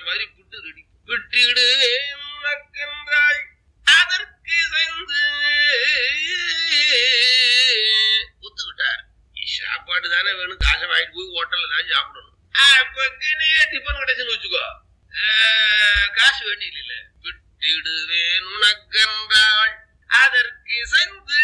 மாதிரி புட்டு ரெடி விட்டிடுவேன் உனக்கென்றாள் அதற்கு இசைந்து ஒத்துக்கிட்டார் சாப்பாடு தானே வேணும் காசை வாங்கிட்டு போய் ஹோட்டல்ல தான் சாப்பிடணும் அப்பக்கனே டிஃபன் கிடைச்சுன்னு வச்சுக்கோ ஆஹ், காசு வேண்டியது இல்ல விட்டிடுவேன் உனக்கென்றாள் அதற்கு இசைந்து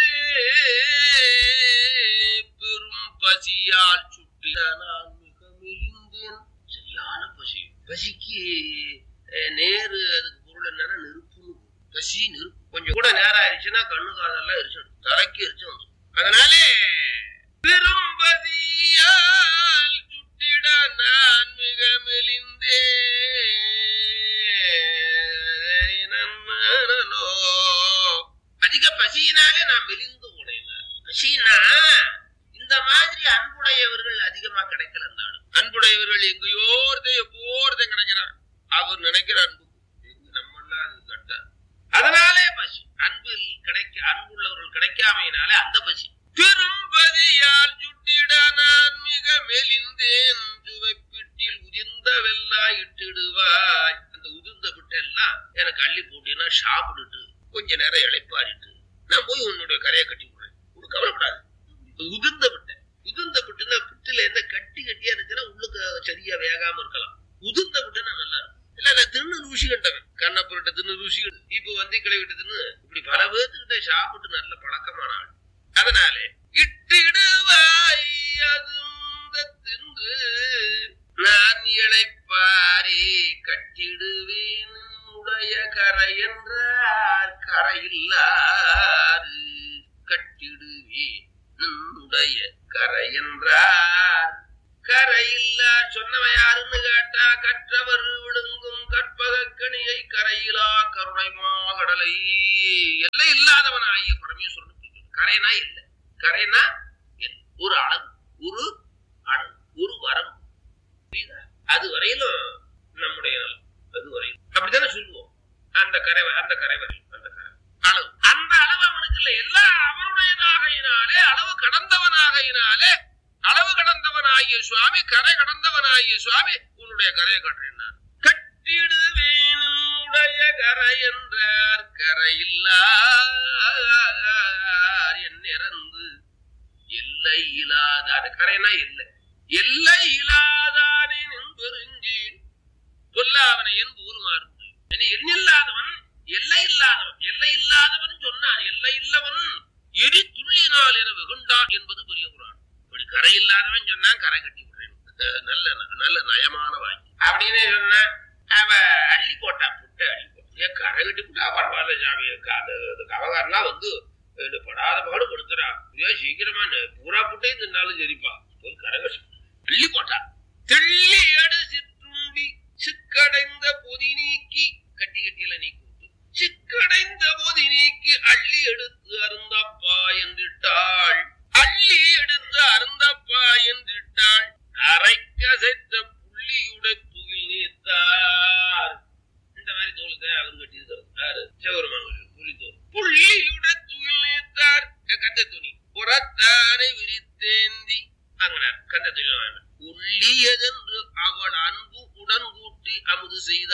பெரும் பசியால் சுட்டி நான் மிக மெலிந்தேன் சரியான பசி பசிக்கு அஹ், நேரு அதுக்கு பொருள் என்னன்னா நெருப்புன்னு பசி நெருப்பு கொஞ்சம் கூட நேரம் ஆயிடுச்சுன்னா கண்ணு காதெல்லாம் எரிச்சிடும் தலைக்கு எரிச்சு வந்துடும் அதனால பெரும்பதியால் சுட்டிட நான் மிக மெலிந்தேனோ அதிக பசியினாலே நான் மெலிந்து போனேன் பசினா இந்த மாதிரி அன்புடையவர்கள் அதிகமா கிடைக்கல இந்த ஆளு. அன்புடையவர்கள் எங்கேயோ ஒருத்தன் எப்போ ஒருத்தன் கிடைக்கிறான் அவர் நினைக்கிற அன்பு எங்க நம்மெல்லாம் அது கட்ட அதனாலே பசி அன்பில் கிடைக்க அன்புள்ளவர்கள் கிடைக்காமையினாலே அந்த பசி பெரும்பதியால் சுட்டிட நான் மிக மெலிந்தேன் சுவைப்பிட்டில் உதிர்ந்த வெல்லா இட்டிடுவாய் அந்த உதிர்ந்த விட்டெல்லாம் எனக்கு அள்ளி போட்டீங்கன்னா சாப்பிட்டுட்டு கொஞ்ச நேரம் இளைப்பாரிட்டு நான் போய் உன்னுடைய கரையை கட்டி விடுறேன் ஒரு கவலைப்படாது அது உதிர்ந்த விட்டை உதிர்ந்த விட்டுனா பிட்டுல என்ன கட்டி கட்டியா இருந்துச்சுன்னா உள்ளுக்கு சரியா வேகாம இருக்கலாம் உதிர்ந்த விட்டுனா நல்லா இருக்கும் இல்ல நான் தின்னு ருசி கண்டவன் கண்ணப்புரட்ட தின்னு ருசி கண்டு இப்ப வந்து கிளவிட்டு தின்னு இப்படி பல பேர்த்துக்கிட்ட சாப்பிட்டு நல்ல பழக்கமான ஆள் அதனாலே இட்டிடுவாய் அதுந்த தின்று நான் இழைப்பாரி கட்டிடுவேன் உடைய கரை என்றார் கரையில்லாறு கட்டிடுவேன் உடைய கரை என்றார் கரையில்லா சொன்னவன் யாருன்னு கேட்டா கற்றவர் விழுங்கும் கற்பக கணியை கரையிலா கருணைமா கடலை எல்லை இல்லாதவன் ஆகிய பரமேஸ்வரன் குறிக்கிறது. கரைனா இல்லை கரைனா இல்லை. ஒரு அளவு ஒரு அளவு ஒரு வரம்பு புரியுதா அது வரையிலும் நம்முடைய நலம் அது வரையிலும் அப்படித்தானே சொல்லுவோம் அந்த கரை வ- அந்த கரை வரையும் அந்த கரை அளவு அந்த அளவு அவனுக்கு இல்லை எல்லாம் அவனுடையதாகையினாலே அளவு கடந்தவனாகையினாலே அளவு கடந்தவனாகிய சுவாமி கரை கடந்தவனாகிய சுவாமி உன்னுடைய கரையை கட்டுறார் கட்டிடுவேன் உடைய கரை என்றார் கரையில்லார் என் இறந்து எல்லை இல்லாத கரைனா இல்லை எல்லை இல்லாதானே பெருஞ்சி சொல்ல அவனை என் ஊருமாறு எண்ணில்லாதவன் எல்லை இல்லாதவன் எல்லை இல்லாதவன் சொன்னான் எல்லை இல்லவன் எரி துள்ளினால் என வெகுண்டான் என்பது பெரிய குரான் இப்படி கரை இல்லாதவன் சொன்னான் கரை கட்டி விடுறேன் அஹ் நல்ல ந- நல்ல நயமான வாங்கி அப்படின்னு சொன்னா அவ அள்ளி போட்டா புட்டை அள்ளி போட்டா ஏன் கரை கட்டி விட்டா பரவாயில்ல சாமி அது அது கவகாரெல்லாம் வந்து இந்த படாத பாடு படுத்துறா ஏன் சீக்கிரமா நெ- பூரா புட்டையும் தின்னாலும் சரிப்பா போய் கரை கட்டி அள்ளி போட்டா தெள்ளி எடு சிற்றுண்டி சிக்கடைந்த பொதி நீக்கி கட்டி கட்டியில நீக்கி விட்டு சிக்கடைந்த பொதி நீக்கி அள்ளி எடுத்து அருந்தப்பா என்றிட்டாள் அள்ளி எடுத்து அருந்தப்பா என்றிட்டாள் அரைக்கசைத்த புள்ளியுட துகில் நீத்தார் இந்த மாதிரி தோலுக்கு அவர் கட்டியிருக்கிறது யாரு சிவருமாங்க புலி தோல் புள்ளியுட துகில் நீத்தார் கத்த துணி புறத்தானை விரித்தேந்தி வாங்கினார் கந்த துணி வாங்கினார் உள்ளியதென்று அவள் அன்பு உடன் கூட்டி அமுது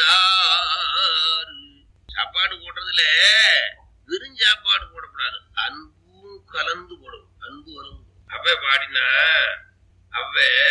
செய்தார் சாப்பாடு போடுறதுல வெறும் சாப்பாடு போடக்கூடாது அன்பும் கலந்து போடணும் அன்பு கலந்து போடணும். அவ பாடினா அவ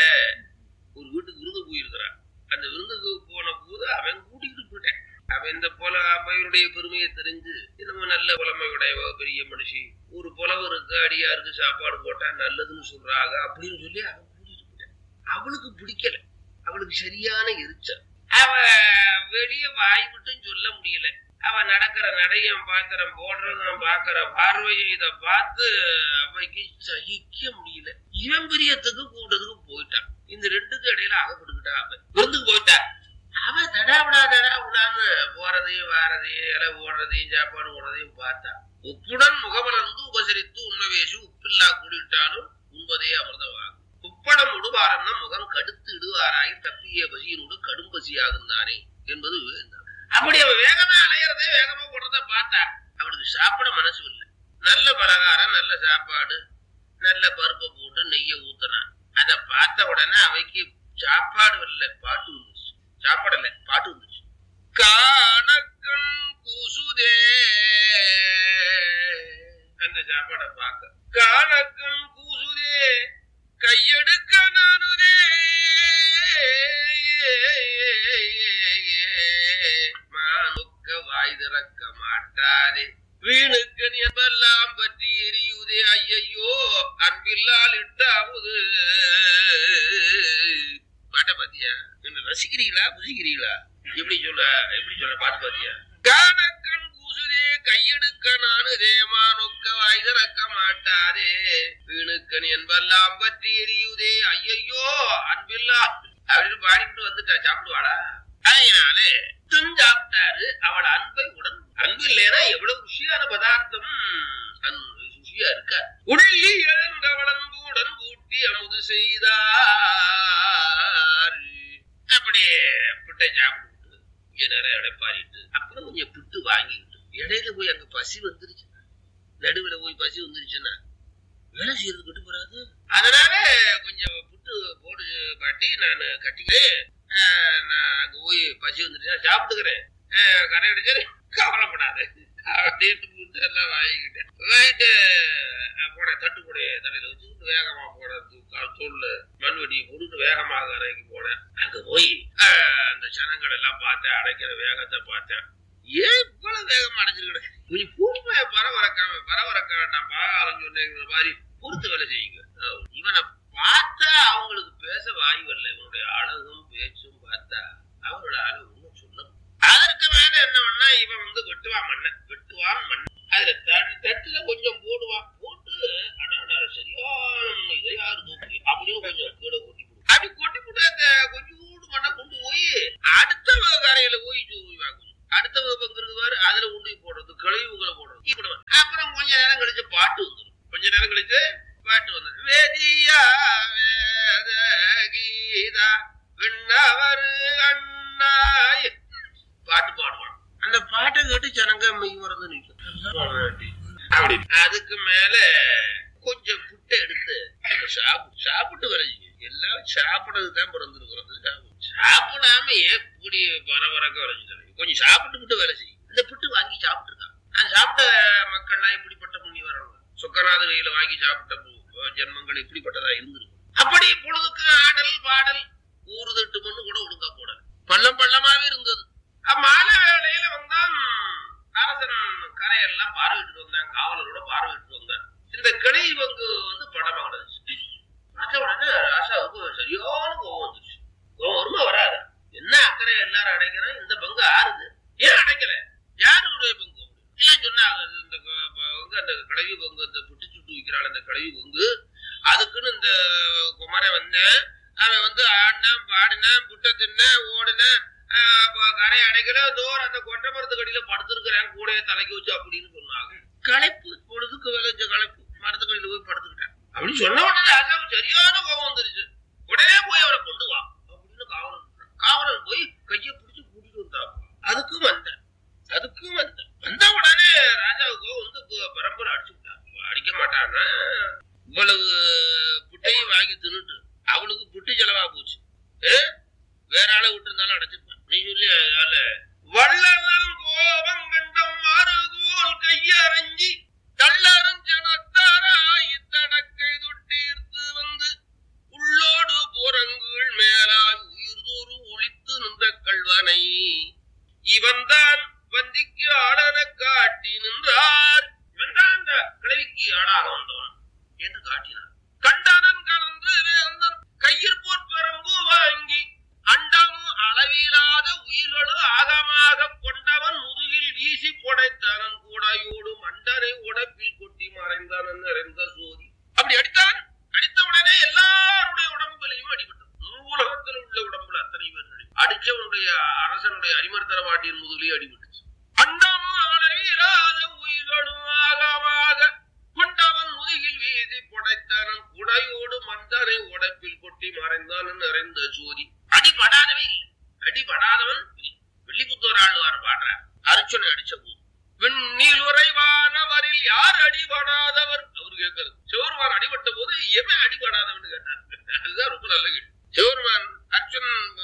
ஒரு வீட்டுக்கு விருந்து போயிருக்கிறான் அந்த விருந்துக்கு போன போது அவன் கூட்டிக்கிட்டு போயிட்டேன் அவன் இந்த போல அம்மையுடைய பெருமையை தெரிஞ்சு நம்ம நல்ல புலமையுடையவ பெரிய மனுஷி ஒரு புலவருக்கு அடியாருக்கு சாப்பாடு போட்டா நல்லதுன்னு சொல்றாங்க அப்படின்னு சொல்லி அவன் கூட்டிட்டு போயிட்டான் அவளுக்கு பிடிக்கல அவளுக்கு சரியான எரிச்சல் அவ வெளிய வாய் விட்டும் சொல்ல முடியல அவ நடக்கிற நடையும் பாத்திரம் போடுறதும் பாக்குற பார்வையும் இத பார்த்து அவைக்கு சகிக்க முடியல இவன் பிரியத்துக்கு கூட்டத்துக்கு போயிட்டான் இந்த ரெண்டுக்கு இடையில அகப்பட்டுக்கிட்டா அவன் விருந்துக்கு போயிட்டா அவன் தடாவிடா தடாவிடான்னு போறதையும் வாரதையும் இலை ஓடுறதையும் சாப்பாடு ஓடுறதையும் பார்த்தா உப்புடன் முகமலர்ந்து உபசரித்து உண்மவேசு உப்பில்லா கூடிட்டாலும் உண்பதே அமிர்தமாகும் உப்படம் உடுவாரன்னா முகம் கடுத்து இடுவாராய் தப்பிய பசியினோடு கடும் பசியாகுந்தானே என்பது விவேகம். அப்படி அவன் வேகமா அலையறதே வேகமா போடுறத பார்த்தா அவனுக்கு சாப்பிட மனசு இல்லை நல்ல பலகாரம் நல்ல சாப்பாடு நல்ல பருப்பை போட்டு நெய்ய ஊத்துனான் அதை பார்த்த உடனே அவைக்கு சாப்பாடு வரல பாட்டு வந்துச்சு சாப்பாடல பாட்டு வந்துருச்சு காணக்கண் கூசுதே அந்த சாப்பாடை பார்க்க காணக்கண் கூசுதே கையெடுக்க நானுதே மானுக்க வாய் திறக்க மாட்டாதே வீணுக்கு என்பெல்லாம் பற்றி எரியுதே ஐயையோ அன்பில்லால் இட்டாவது பாட்ட பாத்தியா என்ன ரசிக்கிறீங்களா புசிக்கிறீங்களா எப்படி சொல்ல எப்படி சொல்ல பாட்டு பாத்தியா காணக்கண் கூசுதே கையெடுக்க நானுதே மானுக்க வாய் திறக்க மாட்டாதே வீணுக்கன் என்பெல்லாம் பற்றி எரியுதே ஐயையோ அன்பில்லா அப்படின்னு பாடிட்டு வந்துட்டா சாப்பிடுவாளா அதனாலே சாப்பிட்டாரு அவள் அன்பை உடன் அன்பு இல்லைன்னா எவ்வளவு ருசியான பதார்த்தம் அன்- ருசியா இருக்கா உள்ளி எழுந்தவளன்பு உடன் கூட்டி அமுது செய்தார் அப்படியே புட்டை சாப்பிட்டு இங்க நிறைய இடைப்பாரிட்டு அப்புறம் கொஞ்சம் புட்டு வாங்கிக்கிட்டு இடையில போய் அங்க பசி வந்துருச்சு நடுவுல போய் பசி வந்துருச்சுன்னா வேலை செய்யறது கட்டு போறாது அதனால கொஞ்சம் புட்டு போடு பாட்டி நான் கட்டிக்கிறேன் ஆஹ், நான் அங்க போய் பசி வந்துருச்சுன்னா சாப்பிட்டுக்கிறேன் ஆஹ், கரை அடிச்சு கவலைப்படாது அப்படின்னு புட்டு எல்லாம் வாங்கிக்கிட்டேன் வாங்கிட்டு ஆஹ், போனேன் தட்டு கூடைய தலையில வச்சுக்கிட்டு வேகமா போனேன் தூ- தோல்ல மண்வெடியை போட்டுட்டு வேகமாக கரைக்கு போனேன் அங்க போய் ஆஹ், அந்த ஜனங்கள் எல்லாம் பார்த்தேன் அடைக்கிற வேகத்தை பார்த்தேன் ஏன் இவ்வளவு வேகமா அடைஞ்சிருக்கேன் கொஞ்சம் பொறுமையா பரவறக்காம பரவறக்க வேண்டாம் பாகாலம் சொன்னேங்கிற மாதிரி பொறுத்து வேலை செய்யுங்க அஹ் இவனை பார்த்தா அவங்களுக்கு பேச வாய் வரல இவனுடைய அழகும் பேச்சும் பார்த்தா அவரோட அழகு ஒன்றும் சொல்ல முடியல. அதற்கு மேல என்ன பண்ணா இவன் வந்து வெட்டுவான் மண்ணை வெட்டுவான் மண் அதுல த- தட்டுல கொஞ்சம் போடுவான் போட்டு அடாடா சரியான இதை யாரு தூக்கி அப்படின்னு கொஞ்சம் கீழே கொட்டி போடு அப்படி கொட்டி போட்டு அந்த கொஞ்சோண்டு மண்ணை கொண்டு போய் அடுத்த கரையில போய் சொல்லுவாங்க அடுத்த பங்கு இருக்கு பாரு அதுல கொண்டு போய் போடுறது கழிவுகளை போடுறது இப்படி வரும். அப்புறம் கொஞ்ச நேரம் கழிச்சு பாட்டு வந்துடும் கொஞ்ச நேரம் கழிச்சு பாட்டு வந்துடும் வேதியா வேத கீதா விண்ணவர் அண்ணாய் பாட்டு பாடுவான் அந்த பாட்டை கேட்டு ஜனங்க மெய் மறந்து நிற்கும் அப்படி அதுக்கு மேல கொஞ்சம் புட்டை எடுத்து அந்த சாப்பிட்டு சாப்பிட்டு வரைஞ்சிங்க எல்லாம் சாப்பிடறதுக்கு தான் பிறந்திருக்கிறது சாப்பிடு. சாப்பிடாம எப்படி பரபரக்க வரைஞ்சிட்டாங்க கொஞ்சம் சாப்பிட்டு புட்டு வேலை செய்யும் இந்த புட்டு வாங்கி சாப்பிட்டுருக்கான் அந்த சாப்பிட்ட மக்கள்லாம் எப்படிப்பட்ட புண்ணி வரணும் சொக்கநாத கையில வாங்கி சாப்பிட்ட பு- ஜென்மங்கள் எப்படிப்பட்டதா இருந்திருக்கும் அப்படி பொழுதுக்கு ஆடல் பாடல் ஊறு தட்டு மண்ணு கூட ஒழுங்கா போடல பள்ளம் பள்ளமாவே இருந்தது அஹ் மாலை வேளையில வந்தான் அரசன் கரையெல்லாம் பார்வையிட்டு வந்தான் காவலரோட பார்வையிட்டு வந்தான் இந்த கிளை பங்கு வந்து படமா கிடந்துச்சு பார்த்த உடனே ராசாவுக்கு சரியான கோவம் வந்துச்சு கோவம் வருமா வராதா என்ன அக்கறை எல்லாரும் அடைக்கிறோம் இந்த பங்கு ஆறுது ஏன் அடைக்கல யாருடைய பங்கு எல்லாம் சொன்னாங்க இது இந்த க- பங்கு அந்த கிளவி பங்கு அந்த புட்டு சுட்டு விற்கிறாள் அந்த கிளவி பங்கு அதுக்குன்னு இந்த குமரன் வந்தேன் அவன் வந்து ஆடினான் பாடினான் புட்டை தின்னேன் ஓடினேன் கரை அடைக்கல தோர் அந்த கொட்டை மரத்து கடியில படுத்திருக்கிறேன் கூடைய தலைக்கு வச்சு அப்படின்னு சொன்னாங்க களைப்பு பொழுதுக்கு விளைஞ்ச களைப்பு மரத்துக்கடியில போய் படுத்துக்கிட்டேன் அப்படின்னு சொன்ன உடனே ராஜாவுக்கு சரியான கோபம் வந்துருச்சு உடனே போய் அவரை கொண்டு வா அப்படின்னு காவலன் சொன்னான். காவலன் போய் கையை பிடிச்சு கூட்டிட்டு வந்தான் அதுக்கும் வந்தேன் அதுக்கும் வந்தேன் வந்த உடனே ராஜாவுக்கு வந்து ப- பரம்பரை அடிச்சு விட்டான் அடிக்க மாட்டான்னா இவ்வளவு புட்டையும் வாங்கி தின்னுட்டு அவளுக்கு புட்டு செலவா போச்சு ஏ? வேற ஆளை விட்டு இருந்தாலும் அடைச்சிருப்பான் நீ சொல்லி ஆள வள்ளலும் கோபம் கண்டம் மாறுகோல் கையறைஞ்சி தள்ளரும் ஜனத்தாராய் தடக்கை தொட்டீர்த்து வந்து உள்ளோடு புறங்குள் மேலாய் உயிர்தோறு ஒளித்து நின்ற கள்வனை இவன்தான் வந்திக்கு ஆளன காட்டி நின்றார் இவன்தான் அந்த கிழவிக்கு ஆளாக வந்தவன் என்று காட்டினார் கண்டனன் கலந்து வேந்தன் கையிற்போர் பெரும்பு வாங்கி அண்டமும் அளவிலாத உயிர்களும் ஆகமாக கொண்டவன் முதுகில் வீசி புடைத்தனன் கூடையோடு மண்டனை உடைப்பில் கொட்டி மறைந்தனன் நிறைந்த சோதி அப்படி அடித்தான் அடித்த உடனே எல்லாருடைய உடம்புலையும் அடிபட்டது உலகத்தில் உள்ள உடம்புல அத்தனை பேர் அடி அடிச்சவனுடைய அரசனுடைய அரிமர்த்தன வாட்டியின் முதுகிலே அடிபட்டுச்சு அண்டமும் அளவிலாத உயிர்களும் ஆகமாக கொண்டவன் முதுகில் வீசி புடைத்தனன் குடையோடு மந்தனை உடைப்பில் கொட்டி மறைந்தான் நிறைந்த ஜோதி அடிபடாதவே இல்லை அடிபடாதவன் வெள்ளிபுத்தூர் ஆழ்வார் பாடுறார் அர்ச்சுனை அடிச்ச போது விண்ணில் உறைவானவரில் யார் அடிபடாதவர் அவர் கேட்கிறது சிவருமான் அடிபட்ட போது எவன் அடிபடாதவன் கேட்டார் அதுதான் ரொம்ப நல்ல கேள்வி சிவருமான் அர்ஜுன் பரம்ப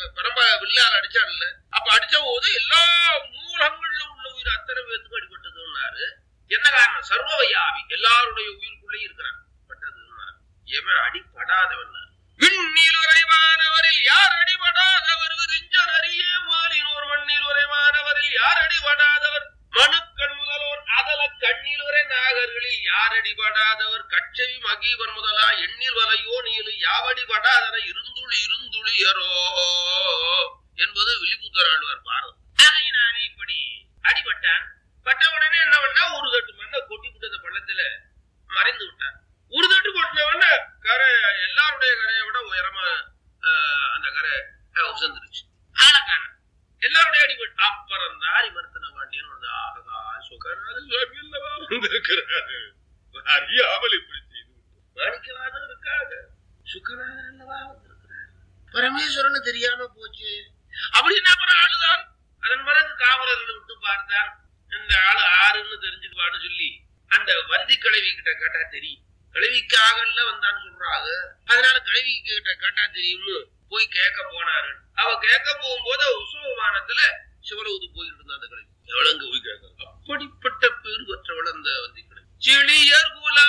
வில்லால் அடிச்சான் இல்ல அப்ப அடிச்ச போது எல்லா மூலங்கள்ல உள்ள உயிர் அத்தனை பேத்துக்கும் அடிபட்டதுன்னாரு என்ன காரணம் சர்வவையாவி எல்லாருடைய உயிருக்குள்ளேயும் இருக்கிறான் பட்டதுன்னாரு எவன் அடிபடாதவன் விண்ணில் உறைவானவரில் யார் அடிபடாதவர் விரிஞ்சன் அறிய மாலினோர் மண்ணில் உறைவானவரில் யார் அடிபடாதவர் மனுக்கள் முதல்வோர் அதல கண்ணில் உரை நாகர்களில் யார் அடிபடாதவர் கச்சவி மகீவன் முதலா எண்ணில் வலையோ நீலு யாவடிபடாதன இருந்துளி இருந்துளியரோ என்பது விழிபுத்தர் ஆழ்வார் பாரதம் ஆகையினாலே இப்படி அடிபட்டான் பட்ட உடனே என்ன பண்ணா ஒரு தட்டு மண்ணை கொட்டி விட்டு அந்த பள்ளத்துல மறைந்து விட்டான் ஒரு தட்டு கொட்டின உடனே கரை எல்லாருடைய கரையை விட உயரமா ஆஹ், அந்த கரை ஆஹ், உசந்துருச்சு ஆளக்கான எல்லாருடைய அடிபட்டு அப்புறம் தாரி மருத்துவ பாண்டியன் வந்து ஆகா சுகராஜ சுவாமி அல்லவா வந்திருக்கிறாரு அறியாமல் இப்படி செய்து மாணிக்கவாதம் இருக்காங்க சுக்கராஜர் அல்லவா வந்திருக்கிறார் பரமேஸ்வரன் தெரியாம போச்சு அப்படின்னா அப்புறம் ஆளுதான் அதன் பிறகு காவலர்களை விட்டு பார்த்தான் இந்த ஆளு ஆறுன்னு தெரிஞ்சுக்குவான்னு சொல்லி அந்த வந்தி கிழவி கிட்ட கேட்டா தெரியும் கிழவிக்காகல வந்தான்னு சொல்றாங்க அதனால கிழவி கிட்ட கேட்டா தெரியும்னு போய் கேட்க போனாரு அவ கேட்க போகும்போது உற்சவ விமானத்துல சிவலவுது போயிட்டு இருந்தா அந்த கிழவி எவ்வளவு போய் கேட்க அப்படிப்பட்ட பேர் பெற்றவள் அந்த வந்தி கிழவி செழியர்